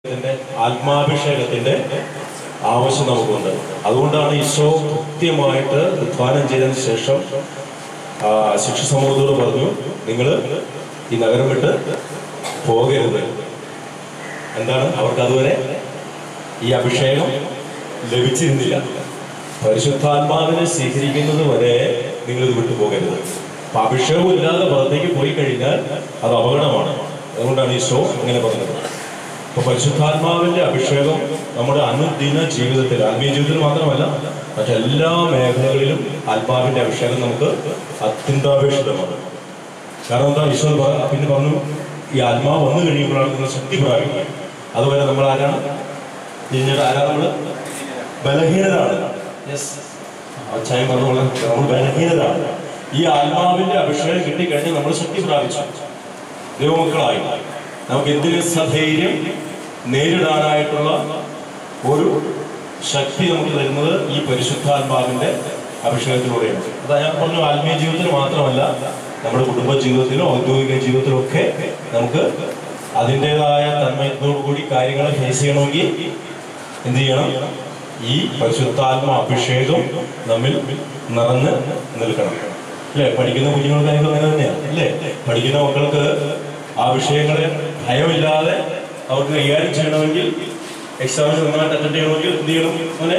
ഇതിന്റെ ആത്മാഭിഷേകത്തിന്റെ ആവശ്യം നമുക്കുണ്ട് അതുകൊണ്ടാണ് ഈശോ കൃത്യമായിട്ട് ഉത്ഥാനം ചെയ്തതിന് ശേഷം ആ, ശിക്ഷ സമൂഹത്തോട് പറഞ്ഞു നിങ്ങൾ ഈ നഗരം വിട്ട് പോകരുത് എന്താണ് അവർക്ക് അതുവരെ ഈ അഭിഷേകം ലഭിച്ചിരുന്നില്ല പരിശുദ്ധാത്മാവിനെ സ്വീകരിക്കുന്നത് വരെ നിങ്ങൾ ഇത് വിട്ടു പോകരുത് അപ്പൊ അഭിഷേകം ഇല്ലാതെ പുറത്തേക്ക് പോയി കഴിഞ്ഞാൽ അത് അപകടമാണ് അതുകൊണ്ടാണ് ഈശോ ഇങ്ങനെ പറഞ്ഞത് അപ്പൊ പരിശുദ്ധാത്മാവിന്റെ അഭിഷേകം നമ്മുടെ അനുദിന ജീവിതത്തിൽ ആത്മീയ ജീവിതത്തിൽ മാത്രമല്ല മറ്റെല്ലാ മേഖലകളിലും ആത്മാവിന്റെ അഭിഷേകം നമുക്ക് അത്യന്താപേക്ഷിതമാണ് കാരണം എന്താ ഈശോ പറ- പിന്നെ പറഞ്ഞു ഈ ആത്മാവ് വന്നു കഴിയുമ്പോഴാണ് നിങ്ങൾ ശക്തി പ്രാപിക്കുക അതുവരെ നമ്മൾ ആരാണ് പിന്നീട് ആരാ നമ്മള് ബലഹീനരാണ് യെസ് അച്ഛായം പറഞ്ഞ പോലെ നമ്മൾ ബലഹീനരാണ് ഈ ആത്മാവിന്റെ അഭിഷേകം കിട്ടിക്കഴിഞ്ഞാൽ നമ്മൾ ശക്തി പ്രാപിച്ചു ദൈവമക്കളായി നമുക്ക് എന്തിന് സധൈര്യം നേരിടാനായിട്ടുള്ള ഒരു ശക്തി നമുക്ക് തരുന്നത് ഈ പരിശുദ്ധാത്മാവിന്റെ അഭിഷേകത്തിലൂടെയാണ് അതാ ഞാൻ പറഞ്ഞു ആത്മീയ ജീവിതത്തിൽ മാത്രമല്ല നമ്മുടെ കുടുംബ ജീവിതത്തിലും ഔദ്യോഗിക ജീവിതത്തിലും ഒക്കെ നമുക്ക് അതിൻ്റെതായ തന്മയത്തോടു കൂടി കാര്യങ്ങളെ ഫേസ് ചെയ്യണമെങ്കിൽ എന്ത് ചെയ്യണം ഈ പരിശുദ്ധാത്മ അഭിഷേകം നമ്മിൽ നിറഞ്ഞ് നിൽക്കണം അല്ലേ പഠിക്കുന്ന കുഞ്ഞുങ്ങൾക്കായാലും അങ്ങനെ തന്നെയാണ് അല്ലേ പഠിക്കുന്ന മക്കൾക്ക് ആ വിഷയങ്ങളെ ഭയമില്ലാതെ അവർക്ക് കൈകാര്യം ചെയ്യണമെങ്കിൽ എക്സാമിന് നന്നായിട്ട് അറ്റൻഡ് ചെയ്യണമെങ്കിൽ എന്ത് ചെയ്യണം അങ്ങനെ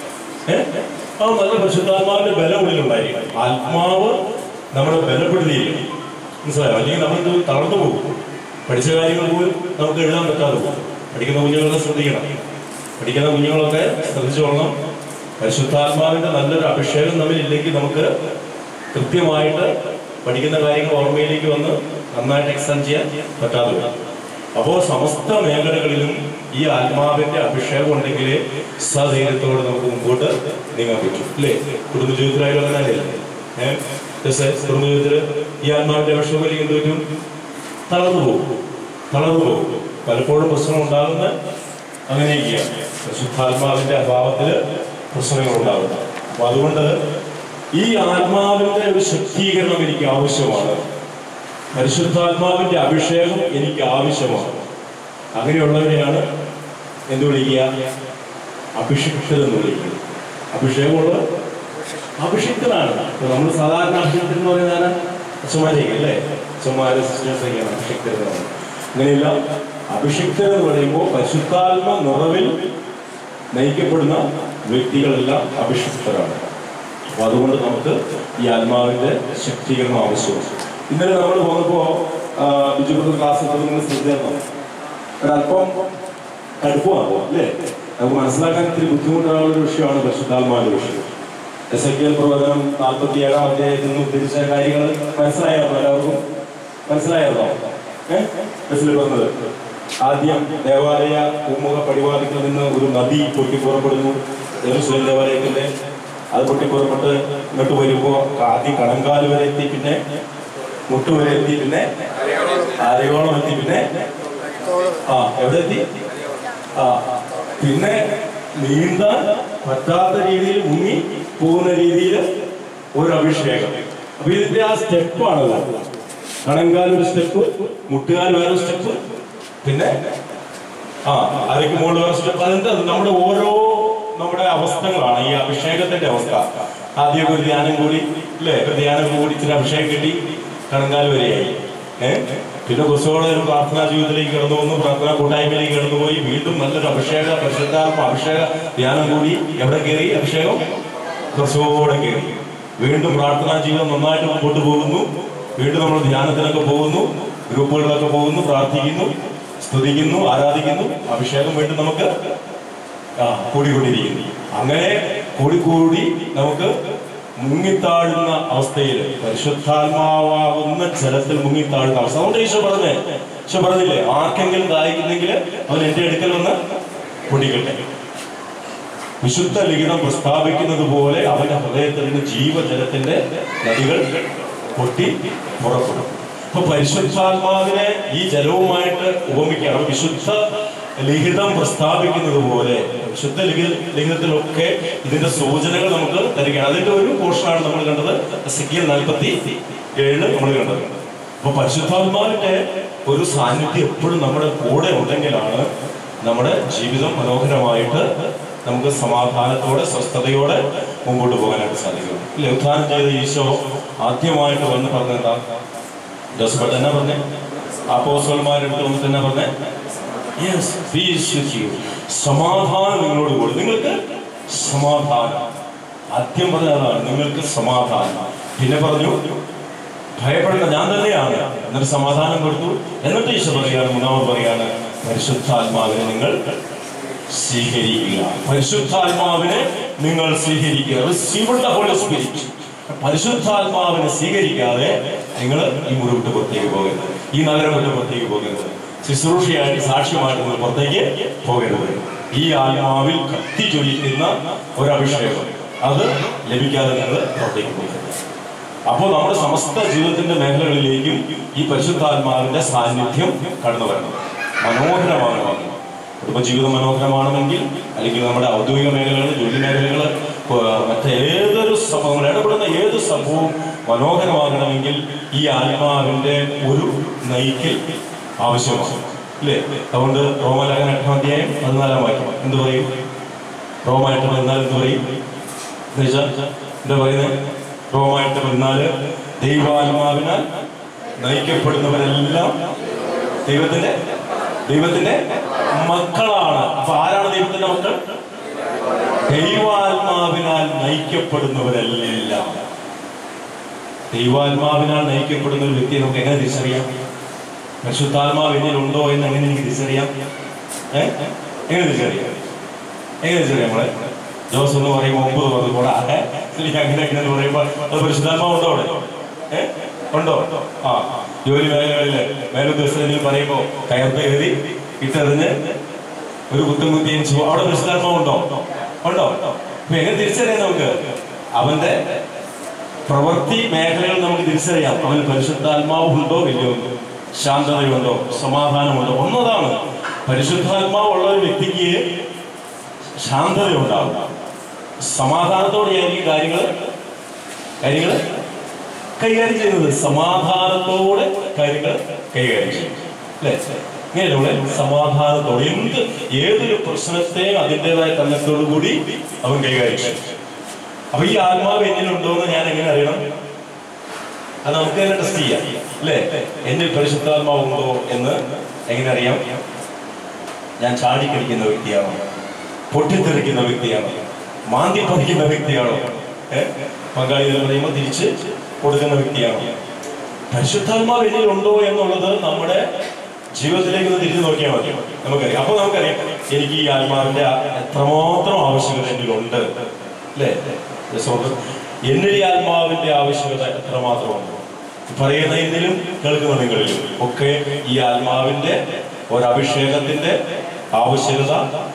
ഏഹ് ആ നല്ല പരിശുദ്ധാത്മാവിന്റെ ബലം ഉള്ളിലുണ്ടായിരിക്കണം ആത്മാവ് നമ്മളെ ബലപ്പെടുത്തിയിരിക്കണം മനസ്സിലായോ അല്ലെങ്കിൽ നമ്മൾ തളർന്നു പോകും പഠിച്ച കാര്യങ്ങൾ പോലും നമുക്ക് എഴുതാൻ പറ്റാതെ പോകും പഠിക്കുന്ന കുഞ്ഞുങ്ങളെ ശ്രദ്ധിക്കണം പഠിക്കുന്ന കുഞ്ഞുങ്ങളൊക്കെ ശ്രദ്ധിച്ചോളണം പരിശുദ്ധാത്മാവിന്റെ നല്ലൊരു അഭിഷേകം നമ്മളില്ലെങ്കിൽ നമുക്ക് കൃത്യമായിട്ട് പഠിക്കുന്ന കാര്യങ്ങൾ ഓർമ്മയിലേക്ക് വന്ന് നന്നായിട്ട് എക്സാം ചെയ്യാൻ പറ്റാതെ വരും അപ്പോൾ സമസ്ത മേഖലകളിലും ഈ ആത്മാവിന്റെ അഭിഷേകം ഉണ്ടെങ്കിൽ സധൈര്യത്തോടെ നമുക്ക് മുമ്പോട്ട് നീങ്ങാൻ പറ്റും അല്ലേ കുടുംബജീവിതത്തിലായാലും അങ്ങനെ അല്ലേ ഏഹ് കുടുംബജീവിതത്തിൽ ഈ ആത്മാവിന്റെ അഭിഷേകം ഇല്ലെങ്കിൽ എന്ത് പറ്റും തളർന്നു പോകും തളർന്നു പോകും പലപ്പോഴും പ്രശ്നം ഉണ്ടാകുന്ന അങ്ങനെയൊക്കെയാണ് ശുദ്ധാത്മാവിന്റെ അഭാവത്തില് പ്രശ്നങ്ങൾ ഉണ്ടാകുന്നത് അപ്പൊ അതുകൊണ്ട് ഈ ആത്മാവിന്റെ ഒരു ശക്തീകരണം എനിക്ക് ആവശ്യമാണ് പരിശുദ്ധാത്മാവിന്റെ അഭിഷേകം എനിക്ക് ആവശ്യമാണ് അങ്ങനെയുള്ളവരെയാണ് എന്ത് വിളിക്കുക അഭിഷിക്തരെന്ന് വിളിക്കുന്നത് അഭിഷേകമുള്ള അഭിഷിക്തനാണ് ഇപ്പൊ നമ്മൾ സാധാരണ അഭിഷിക്തൻ എന്ന് പറയുന്നത് അച്ഛന്മാരേക്ക് അല്ലേ അച്ഛന്മാര് സിസ്റ്റേഴ്സൊക്കെയാണ് അഭിഷിക്തർ എന്ന് പറയുന്നത് അങ്ങനെയല്ല അഭിഷിക്തർ എന്ന് പറയുമ്പോൾ പരിശുദ്ധാത്മ നിറവിൽ നയിക്കപ്പെടുന്ന വ്യക്തികളെല്ലാം അഭിഷിക്തരാണ് അപ്പൊ അതുകൊണ്ട് നമുക്ക് ഈ ആത്മാവിന്റെ ശക്തീകരണം ആവശ്യമാണ് ഇന്നലെ നമ്മൾ പോകുമ്പോ ബിജുപുത്ര ക്ലാസ് നിങ്ങൾ ശ്രദ്ധിക്കണം ഒരല്പം കടുപ്പമാണ് അല്ലേ നമുക്ക് മനസ്സിലാക്കാൻ ഇത്തിരി ബുദ്ധിമുട്ടുള്ള ഒരു വിഷയമാണ് പരിശുദ്ധാത്മാവിന്റെ വിഷയം എസ് എ കെ പ്രവചനം നാൽപ്പത്തി ഏഴാം അധ്യായത്തിൽ നിന്ന് ഉദ്ധരിച്ച കാര്യങ്ങൾ മനസ്സിലായിരുന്നു എല്ലാവർക്കും മനസ്സിലായിരുന്നോ ഏഹ് ബസ്സിൽ പറഞ്ഞത് ആദ്യം ദേവാലയ പൂമുഖ പടിവാദിക്കൽ നിന്ന് ഒരു നദി പൊട്ടിപ്പുറപ്പെടുന്നു യെരൂശലേം ദേവാലയത്തിന്റെ അത് പൊട്ടിപ്പുറപ്പെട്ട് ഇങ്ങോട്ട് വരുമ്പോൾ ആദ്യം കണങ്കാല് വരെ എത്തി പിന്നെ മുട്ട് വരെ എത്തി പിന്നെ അരയോളം എത്തി പിന്നെ ആ എവിടെ എത്തി ആ പിന്നെ നീന്താൻ പറ്റാത്ത രീതിയിൽ മുങ്ങി പോകുന്ന രീതിയിൽ ഒരു അഭിഷേകം അപ്പൊ ഇതിന്റെ ആ സ്റ്റെപ്പാണല്ലോ കണങ്കാൽ ഒരു സ്റ്റെപ്പ് മുട്ടുകാൽ വേറെ സ്റ്റെപ്പ് പിന്നെ ആ അരയ്ക്ക് മുകളിൽ വേറെ സ്റ്റെപ്പ് അതെന്താ നമ്മുടെ ഓരോ നമ്മുടെ അവസ്ഥകളാണ് ഈ അഭിഷേകത്തിന്റെ അവസ്ഥ ആദ്യമൊക്കെ ഒരു ധ്യാനം കൂടി അല്ലേ ഒരു ധ്യാനം കൂടി ഇച്ചിരി അഭിഷേകം കിട്ടി കണങ്കാൽ വരെയായി ഏഹ് പിന്നെ കുറച്ചുകൂടെ ഒരു പ്രാർത്ഥനാ ജീവിതത്തിലേക്ക് കടന്നു വന്നു പ്രാർത്ഥനാ കൂട്ടായ്മയിലേക്ക് കടന്നു പോയി വീണ്ടും നല്ലൊരു അഭിഷേക പരിശുദ്ധാത്മ അഭിഷേക ധ്യാനം കൂടി എവിടെ കയറി അഭിഷേകം കുറച്ചുകൂടെ കയറി വീണ്ടും പ്രാർത്ഥനാ ജീവിതം നന്നായിട്ട് മുമ്പോട്ട് പോകുന്നു വീണ്ടും നമ്മൾ ധ്യാനത്തിനൊക്കെ പോകുന്നു ഗ്രൂപ്പുകളിലൊക്കെ പോകുന്നു പ്രാർത്ഥിക്കുന്നു സ്തുതിക്കുന്നു ആരാധിക്കുന്നു അഭിഷേകം വീണ്ടും നമുക്ക് ആ കൂടിക്കൊണ്ടിരിക്കുന്നു അങ്ങനെ കൂടിക്കൂടി നമുക്ക് മുങ്ങിത്താഴുന്ന അവസ്ഥയിൽ പരിശുദ്ധാത്മാവാകുന്ന ജലത്തിൽ മുങ്ങിത്താഴുന്ന അവസ്ഥ അതുകൊണ്ട് ഈശോ പറഞ്ഞേ ഈശോ പറഞ്ഞില്ലേ ആർക്കെങ്കിലും ദാഹിക്കുന്നെങ്കിൽ അവൻ എന്റെ അടുക്കൽ വന്ന് കുടിക്കട്ടെ വിശുദ്ധ ലിഖിതം പ്രസ്താവിക്കുന്നത് പോലെ അവന്റെ ഹൃദയത്തിൽ നിന്ന് ജീവജലത്തിന്റെ നദികൾ പൊട്ടി പുറപ്പെടും അപ്പൊ പരിശുദ്ധാത്മാവിനെ ഈ ജലവുമായിട്ട് ഉപമിക്കുകയാണ് അപ്പൊ വിശുദ്ധ ലിഖിതം പ്രസ്താവിക്കുന്നത് പോലെ വിശുദ്ധ ലിഖി ലിഖിതത്തിലൊക്കെ ഇതിന്റെ സൂചനകൾ നമുക്ക് തരികയാണ് അതിന്റെ ഒരു പോർഷനാണ് നമ്മൾ കണ്ടത് സിക്കിയൽ നാൽപ്പത്തി ഏഴ് നമ്മൾ കണ്ടത് അപ്പൊ പരിശുദ്ധാത്മാവിന്റെ ഒരു സാന്നിധ്യം എപ്പോഴും നമ്മുടെ കൂടെ ഉണ്ടെങ്കിലാണ് നമ്മുടെ ജീവിതം മനോഹരമായിട്ട് നമുക്ക് സമാധാനത്തോടെ സ്വസ്ഥതയോടെ മുമ്പോട്ട് പോകാനായിട്ട് സാധിക്കും ഇല്ലേ ഉദ്ധാനം ചെയ്ത ഈശോ ആദ്യമായിട്ട് വന്ന് പറഞ്ഞെന്താ ജോസഫ് തന്നെ പറഞ്ഞേ അപ്പോസ്റ്റൽമാരെടുത്ത് വന്നിട്ട് തന്നെ പറഞ്ഞേ യെസ് പീസ് വിത്ത് യു സമാധാനം നിങ്ങളോട് കൂടി നിങ്ങൾക്ക് സമാധാനം ആദ്യം പറഞ്ഞതാണ് നിങ്ങൾക്ക് സമാധാനം പിന്നെ പറഞ്ഞു ഭയപ്പെടേണ്ട ഞാൻ തന്നെയാണ് എന്നിട്ട് സമാധാനം കൊടുത്തു എന്നിട്ട് ഈശോ പറയാണ് മൂന്നാമത് പറയാണ് പരിശുദ്ധാത്മാവിനെ നിങ്ങൾ സ്വീകരിക്കുക പരിശുദ്ധാത്മാവിനെ നിങ്ങൾ സ്വീകരിക്കുക റിസീവ് ദ ഹോളി സ്പിരിറ്റ് പരിശുദ്ധാത്മാവിനെ സ്വീകരിക്കാതെ നിങ്ങൾ ഈ മുറി വിട്ട് പുറത്തേക്ക് പോകരുത് ഈ നഗരം വിട്ട് പുറത്തേക്ക് പോകരുത് ശുശ്രൂഷയായിട്ട് സാക്ഷ്യമായിട്ട് നിങ്ങൾ പുറത്തേക്ക് പോകരുത് ഈ ആത്മാവിൽ കത്തി ജ്വലിക്കുന്ന ഒരു അഭിഷേകം അത് ലഭിക്കാതെ നിങ്ങൾ പുറത്തേക്ക് പോകരുത് അപ്പോൾ നമ്മുടെ സമസ്ത ജീവിതത്തിന്റെ മേഖലകളിലേക്കും ഈ പരിശുദ്ധാത്മാവിന്റെ സാന്നിധ്യം കടന്നു വരണം മനോഹരമാകണം കുടുംബജീവിതം മനോഹരമാണെങ്കിൽ അല്ലെങ്കിൽ നമ്മുടെ ഔദ്യോഗിക മേഖലകൾ ജോലി മേഖലകൾ മറ്റേതൊരു സംഭവങ്ങൾ ഇടപെടുന്ന ഏത് സംഭവവും മനോഹരമാകണമെങ്കിൽ ഈ ആത്മാവിന്റെ ഒരു നയിക്കൽ ആവശ്യമാണ് ഇല്ലേ അതുകൊണ്ട് റോമലേഖന എട്ടാം അധ്യായം പതിനാലാം വാക്യം എന്ത് പറയും റോമായിട്ട് പതിനാല് എന്ത് പറയും എന്നുവെച്ചാൽ എന്താ പറയുന്നത് റോമായിട്ട് പതിനാല് ദൈവാത്മാവിനാൽ നയിക്കപ്പെടുന്നവരെല്ലാം ദൈവത്തിന്റെ ദൈവത്തിന്റെ മക്കളാണ് അപ്പൊ ആരാണ് ദൈവത്തിന്റെ മക്കൾ ദൈവാത്മാവിനാൽ നയിക്കപ്പെടുന്നവരെല്ലാം ദൈവാത്മാവിനാൽ നയിക്കപ്പെടുന്ന ഒരു വ്യക്തിയെ നമുക്ക് എങ്ങനെ തിരിച്ചറിയാം പരിശുദ്ധാത്മാവ് എന്നിലുണ്ടോ എന്ന് എങ്ങനെ എനിക്ക് തിരിച്ചറിയാം ഏ എങ്ങനെ തിരിച്ചറിയാം എങ്ങനെ തിരിച്ചറിയാം നമ്മളെ ജോസ് എന്ന് പറയുമ്പോൾ ഒമ്പത് പറഞ്ഞു കൂടെ ആകെ ശരി അങ്ങനെ അങ്ങനെ എന്ന് പറയുമ്പോൾ അത് പരിശുദ്ധാത്മാവ് ഉണ്ടോ അവിടെ ഏ ഉണ്ടോ ആ ജോലി മേഖലകളില് മേലുദ്യോഗസ്ഥരിൽ പറയുമ്പോൾ കയർത്ത് കയറി ഇട്ടെറിഞ്ഞ് ഒരു കുത്തും കുത്തിയും ചു- അവിടെ പരിശുദ്ധാത്മാവ് ഉണ്ടോ ഉണ്ടോ അപ്പൊ എങ്ങനെ തിരിച്ചറിയാം നമുക്ക് അവന്റെ പ്രവൃത്തി മേഖലകൾ നമുക്ക് തിരിച്ചറിയാം അവന് പരിശുദ്ധാത്മാവ് ഉണ്ടോ ഇല്ലയോ ശാന്തതയുണ്ടോ സമാധാനമുണ്ടോ ഒന്നതാണ് പരിശുദ്ധാത്മാവ് ഉള്ള ഒരു വ്യക്തിക്ക് ശാന്തത ഉണ്ടാവും സമാധാനത്തോടെയായിരിക്കും കാര്യങ്ങൾ കാര്യങ്ങൾ കൈകാര്യം ചെയ്യുന്നത് സമാധാനത്തോടെ കാര്യങ്ങൾ കൈകാര്യം ചെയ്യും അല്ലേ ഇങ്ങനെയല്ലേ സമാധാനത്തോടെ എന്ത് ഏതൊരു പ്രശ്നത്തെയും അതിൻ്റെതായ തന്നത്തോടു കൂടി അവൻ കൈകാര്യം ചെയ്യും അപ്പൊ ഈ ആത്മാവ് എന്നിലുണ്ടോ എന്ന് ഞാൻ എങ്ങനെ അറിയണം അത് നമുക്ക് തന്നെ ടെസ്റ്റ് ചെയ്യാം അല്ലേ എന്നിൽ പരിശുദ്ധാത്മാവ് ഉണ്ടോ എന്ന് എങ്ങനെ അറിയാം ഞാൻ ചാടിക്കടിക്കുന്ന വ്യക്തിയാണോ പൊട്ടിത്തെറിക്കുന്ന വ്യക്തിയാണോ മാന്തി പതിക്കുന്ന വ്യക്തിയാണോ ഏഹ് പങ്കാളി എന്ന് പറയുമ്പോൾ തിരിച്ച് കൊടുക്കുന്ന വ്യക്തിയാണോ പരിശുദ്ധാത്മാവ് എന്നിൽ ഉണ്ടോ എന്നുള്ളത് നമ്മുടെ ജീവിതത്തിലേക്ക് ഒന്ന് തിരിഞ്ഞു നോക്കിയാൽ മതി നമുക്കറിയാം അപ്പൊ നമുക്കറിയാം എനിക്ക് ഈ ആത്മാവിന്റെ ആ- എത്രമാത്രം ആവശ്യകത എന്നിലുണ്ട് അല്ലേ സുഹൃത്ത്, എന്നിൽ ഈ ആത്മാവിന്റെ ആവശ്യകത എത്രമാത്രമുണ്ട് പറയുന്ന ഇതിലും കേൾക്കുന്ന നിങ്ങളിലും ഒക്കെ ഈ ആത്മാവിന്റെ ഒരഭിഷേകത്തിന്റെ ആവശ്യകത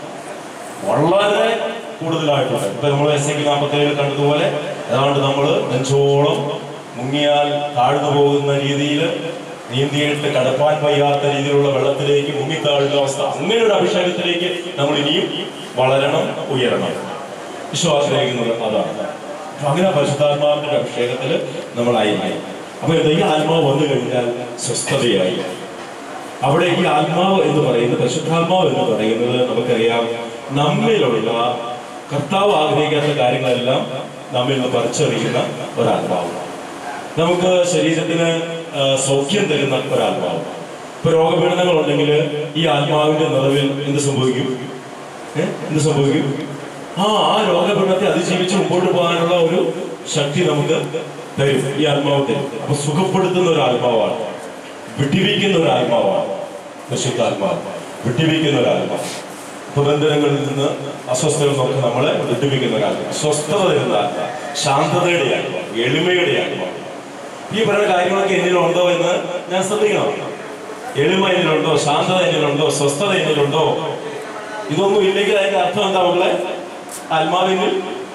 വളരെ കൂടുതലായിട്ടുണ്ട് ഇപ്പൊ നമ്മൾ എസ് എക്ക് നാൽപ്പത്തേഴിൽ കണ്ടതുപോലെ ഏതാണ്ട് നമ്മൾ നെഞ്ചോളം മുങ്ങിയാൽ താഴ്ന്നു പോകുന്ന രീതിയിൽ നീന്തിയിട്ട് കടപ്പാൻ വയ്യാത്ത രീതിയിലുള്ള വെള്ളത്തിലേക്ക് മുങ്ങിത്താഴുന്ന അവസ്ഥ അങ്ങനെ ഒരു അഭിഷേകത്തിലേക്ക് നമ്മൾ ഇനിയും വളരണം ഉയരണം വിശ്വാസം ആഗ്രഹിക്കുന്നത് അതാണ് അപ്പൊ അങ്ങനെ പരിശുദ്ധാത്മാവിന്റെ ഒരു അഭിഷേകത്തിൽ നമ്മളായിരിക്കും അപ്പൊ എന്താ ഈ ആത്മാവ് വന്നു കഴിഞ്ഞാൽ സ്വസ്ഥതയായി അവിടെ ഈ ആത്മാവ് എന്ന് പറയുന്നത് പരിശുദ്ധാത്മാവ് എന്ന് പറയുന്നത് നമുക്കറിയാം നമ്മിലുള്ള കർത്താവ് ആഗ്രഹിക്കാത്ത കാര്യങ്ങളെല്ലാം നമ്മിൽ നിന്ന് പറിച്ചറിയുന്ന ഒരാത്മാവ് നമുക്ക് ശരീരത്തിന് ആ, സൗഖ്യം തരുന്ന ഒരാത്മാവ് ഇപ്പൊ രോഗപീഠനങ്ങൾ ഉണ്ടെങ്കിൽ ഈ ആത്മാവിന്റെ നിറവിൽ എന്ത് സംഭവിക്കും ഏ? എന്ത് സംഭവിക്കും ആ ആ രോഗപീഠത്തെ അതിജീവിച്ച് മുമ്പോട്ട് പോകാനുള്ള ഒരു ശക്തി നമുക്ക് തരും ഈ ആത്മാവ് തരും അപ്പൊ സുഖപ്പെടുത്തുന്ന ഒരു ആത്മാവാണ് വിട്ടിവിക്കുന്ന ഒരു ആത്മാവാണ് പരിശുദ്ധാത്മാവ് വിട്ടിവിക്കുന്ന ഒരു ആത്മാവ് ബന്ധനങ്ങളിൽ നിന്ന് അസ്വസ്ഥതയിൽ നിന്നൊക്കെ നമ്മളെ വിട്ടിവിക്കുന്ന ഒരു ആത്മാവ് സ്വസ്ഥത തരുന്ന ആത്മാവ് ശാന്തതയുടെ ആത്മാവ് എളിമയുടെ ആത്മാവ് ഈ പറയുന്ന കാര്യങ്ങളൊക്കെ എന്നിലുണ്ടോ എന്ന് ഞാൻ ശ്രദ്ധിക്കണം എളിമ എന്നിലുണ്ടോ ശാന്തത എന്നിലുണ്ടോ സ്വസ്ഥത എന്നിലുണ്ടോ ഇതൊന്നും ഇല്ലെങ്കിൽ അതിന്റെ അർത്ഥം എന്താ മക്കളെ ആത്മാവിനിൽ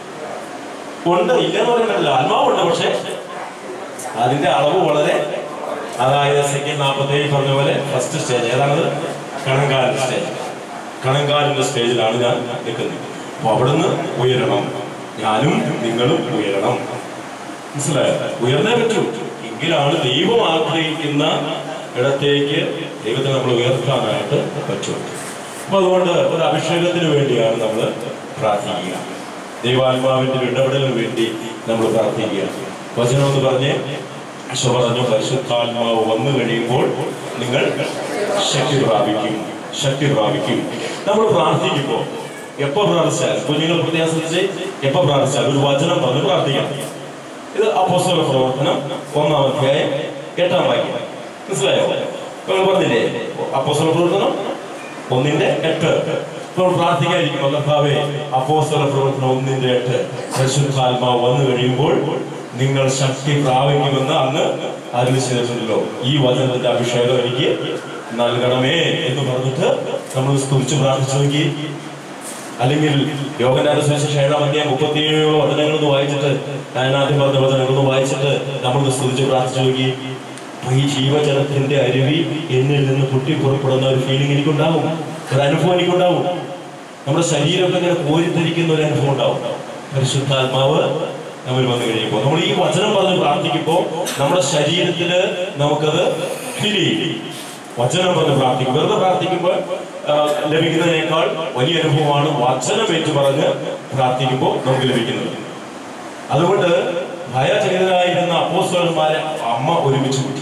ഉണ്ട് ഇല്ലെന്ന് പറയുന്നില്ല ആത്മാവുണ്ട് പക്ഷെ അതിന്റെ അളവ് വളരെ അതായത് സെക്കൻഡ് നാൽപ്പത്തേഴ് പറഞ്ഞ പോലെ ഫസ്റ്റ് സ്റ്റേജ് ഏതാണത് കണങ്കാലിന്റെ സ്റ്റേജ് കണങ്കാലിന്റെ സ്റ്റേജിലാണ് ഞാൻ നിൽക്കുന്നത് അപ്പൊ അവിടുന്ന് ഉയരണം ഞാനും നിങ്ങളും ഉയരണം മനസ്സിലായോ ഉയർന്നേ പറ്റൂ എങ്കിലാണ് ദൈവം ആഗ്രഹിക്കുന്ന ഇടത്തേക്ക് ദൈവത്തെ നമ്മൾ ഉയർത്താനായിട്ട് പറ്റും അപ്പൊ അതുകൊണ്ട് ഒരു അഭിഷേകത്തിന് വേണ്ടിയാണ് നമ്മൾ പ്രാർത്ഥിക്കുക ദൈവാത്മാവിന്റെ ഒരു ഇടപെടലിന് വേണ്ടി നമ്മൾ പ്രാർത്ഥിക്കുക വചനം എന്ന് പറഞ്ഞ് ഈശോ പറഞ്ഞു പരിശുദ്ധാത്മാവ് വന്നു കഴിയുമ്പോൾ നിങ്ങൾ ശക്തി പ്രാപിക്കും ശക്തി പ്രാപിക്കും നമ്മൾ പ്രാർത്ഥിക്കുമ്പോൾ എപ്പോ പ്രാർത്ഥിച്ചാൽ കുഞ്ഞുങ്ങൾ പ്രത്യേകം ശ്രദ്ധിച്ച് എപ്പോ പ്രാർത്ഥിച്ചാൽ ഒരു വചനം പറഞ്ഞ് പ്രാർത്ഥിക്കണം ഇത് അപ്പോസ്തല പ്രവർത്തനം ഒന്നാം അധ്യായം എട്ടാം വാക്യം മനസ്സിലായോ നിങ്ങൾ പറഞ്ഞില്ലേ അപ്പോസ്തല പ്രവർത്തനം ഒന്നിന്റെ എട്ട് ഇപ്പോൾ പ്രാർത്ഥിക്കാതിരിക്കുമ്പോൾ കർത്താവെ അപ്പോസ്തല പ്രവർത്തനം ഒന്നിന്റെ എട്ട് പരിശുദ്ധാത്മാവ് വന്നു കഴിയുമ്പോൾ നിങ്ങൾ ശക്തി പ്രാപിക്കുമെന്ന് അന്ന് അരുളി ചെയ്തിട്ടുണ്ടല്ലോ ഈ വചനത്തിന്റെ അഭിഷേകം എനിക്ക് നൽകണമേ എന്ന് പറഞ്ഞിട്ട് നമ്മൾ സ്തുതിച്ച് പ്രാർത്ഥിച്ചു നോക്കി അല്ലെങ്കിൽ യോഗനാഥ സുവിശേഷം ഏഴാം അധ്യായം മുപ്പത്തിയേഴോ വചനങ്ങളൊന്ന് വായിച്ചിട്ട് ഞാൻ ആദ്യം പറഞ്ഞ വചനങ്ങളൊന്ന് വായിച്ചിട്ട് നമ്മൾ സ്തുതിച്ച് പ്രാർത്ഥിച്ചു നോക്കി അപ്പൊ ഈ ജീവജലത്തിന്റെ അരുവി എന്നിൽ നിന്ന് പൊട്ടി പുറപ്പെടുന്ന ഒരു ഫീലിംഗ് എനിക്കുണ്ടാവും ഒരു അനുഭവം എനിക്കുണ്ടാവും നമ്മുടെ ശരീരമൊക്കെ ഇങ്ങനെ കോരിത്തരിക്കുന്ന ഒരു അനുഭവം ഉണ്ടാവും പരിശുദ്ധാത്മാവ് നമ്മൾ വന്നു കഴിയുമ്പോൾ നമ്മൾ ഈ വചനം പറഞ്ഞ് പ്രാർത്ഥിക്കുമ്പോൾ നമ്മുടെ ശരീരത്തിന് നമുക്കത് ഫീൽ ചെയ്യും വചനം പറഞ്ഞ് പ്രാർത്ഥിക്കും വെറുതെ പ്രാർത്ഥിക്കുമ്പോൾ ആ, ലഭിക്കുന്നതിനേക്കാൾ വലിയ അനുഭവമാണ് വചനം ഏറ്റു പറഞ്ഞ് പ്രാർത്ഥിക്കുമ്പോൾ നമുക്ക് ലഭിക്കുന്നത് അതുകൊണ്ട് ഭയചകിതരായിരുന്ന അപ്പോസ്തലന്മാരെ അമ്മ ഒരുമിച്ച് കൂട്ടി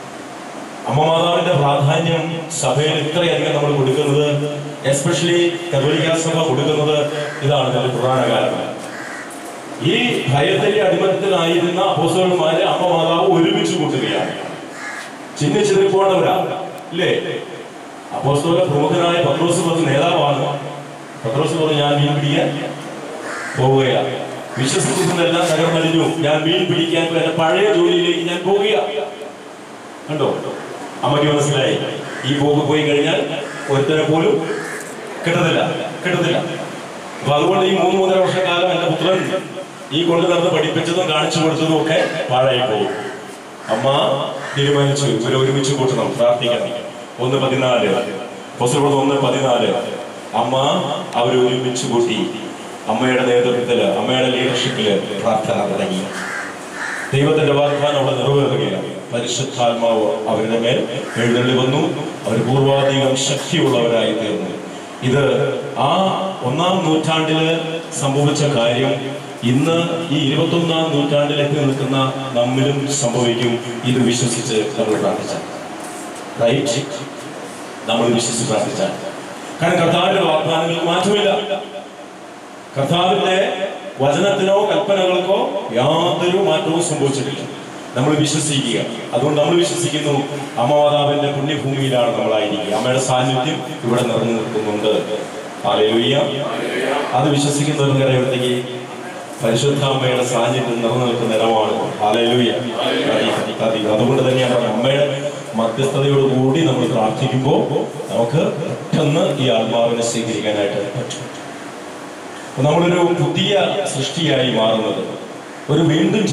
അമ്മ മാതാവിന്റെ പ്രാധാന്യം സഭയിൽ ഇത്രയധികം നമ്മൾ കൊടുക്കുന്നത് എസ്പെഷ്യലി കത്തോലിക്ക സഭ കൊടുക്കുന്നത് ഇതാണ് ഇതിന്റെ പ്രധാന കാരണം ഈ ഭയത്തിന്റെ അടിമത്തത്തിലായിരുന്ന അപ്പോസ്തലന്മാരെ അമ്മ മാതാവ് ഒരുമിച്ച് കൂട്ടുകയാണ് ചിഹ്നിച്ചെതിരിപ്പോണവരാ ഇല്ലേ അപ്പോസ്തല പ്രമുഖനായ പത്രോസ് പറഞ്ഞ നേതാവാണ് പത്രോസ് പറഞ്ഞു ഞാൻ മീൻ പിടിക്കാൻ പോവുകയാണ് വിശ്വസിക്കുന്നതെല്ലാം തകർന്നടിഞ്ഞു ഞാൻ മീൻ പിടിക്കാൻ പോയി എന്റെ പഴയ ജോലിയിലേക്ക് ഞാൻ പോവുകയാണ് കണ്ടോ അമ്മയ്ക്ക് മനസ്സിലായി ഈ പോക്ക് പോയി കഴിഞ്ഞാൽ ഒരുത്തനെ പോലും കിട്ടത്തില്ല കിട്ടത്തില്ല അപ്പൊ അതുകൊണ്ട് ഈ മൂന്ന് മൂന്നര വർഷക്കാലം എന്റെ പുത്രൻ ഈ കൊണ്ട് നടന്ന് പഠിപ്പിച്ചതും കാണിച്ചു കൊടുത്തതും ഒക്കെ പാഴായി പോകും അമ്മ തീരുമാനിച്ചു ഇവരെ ഒരുമിച്ച് കൂട്ടണം പ്രാർത്ഥിക്കണം ഒന്ന് പതിനാല് പൊസുള്ളത് ഒന്ന് പതിനാല് അമ്മ അവരെ ഒരുമിച്ച് കൂട്ടി അമ്മയുടെ നേതൃത്വത്തില് അമ്മയുടെ ലീഡർഷിപ്പില് പ്രാർത്ഥന തുടങ്ങി ദൈവത്തിന്റെ വാഗ്ദാനം അവിടെ നിറവേറുകയാണ് പരിശുദ്ധാത്മാവ് അവരുടെ മേൽ എഴുന്നള്ളി വന്നു അവർ പൂർവാധികം ശക്തിയുള്ളവരായി തീർന്നു ഇത് ആ ഒന്നാം നൂറ്റാണ്ടില് സംഭവിച്ച കാര്യം ഇന്ന് ഈ ഇരുപത്തൊന്നാം നൂറ്റാണ്ടിൽ എത്തി നിൽക്കുന്ന നമ്മിലും സംഭവിക്കും ഇത് വിശ്വസിച്ച് നമ്മൾ പ്രാർത്ഥിച്ചാൽ റൈറ്റ് നമ്മൾ വിശ്വസിച്ച് പ്രാർത്ഥിച്ചാൽ കാരണം കർത്താവിന്റെ വാഗ്ദാനങ്ങൾക്ക് മാറ്റമില്ല കർത്താവിന്റെ വചനത്തിനോ കൽപ്പനകൾക്കോ യാതൊരു മാറ്റവും സംഭവിച്ചിട്ടില്ല നമ്മൾ വിശ്വസിക്കുക അതുകൊണ്ട് നമ്മൾ വിശ്വസിക്കുന്നു അമ്മമാതാവിന്റെ പുണ്യഭൂമിയിലാണ് നമ്മളായിരിക്കുക അമ്മയുടെ സാന്നിധ്യം ഇവിടെ നിറഞ്ഞു നിൽക്കുന്നുണ്ട് ആലയിലുയ്യ അത് വിശ്വസിക്കുന്നവർക്ക് അറിയുമ്പോഴത്തേക്ക് പരിശുദ്ധ അമ്മയുടെ സാന്നിധ്യം നിറഞ്ഞു നിൽക്കുന്ന ഇടമാണ് ആലയിലുയ്യ അതുകൊണ്ട് തന്നെയാണ് പറഞ്ഞത് അമ്മയുടെ മധ്യസ്ഥതയോടുകൂടി നമ്മൾ പ്രാർത്ഥിക്കുമ്പോൾ നമുക്ക് പെട്ടെന്ന് ഈ ആത്മാവിനെ സ്വീകരിക്കാനായിട്ട് പറ്റും അപ്പൊ നമ്മളൊരു പുതിയ സൃഷ്ടിയായി മാറുന്നത് ഒരു വീണ്ടും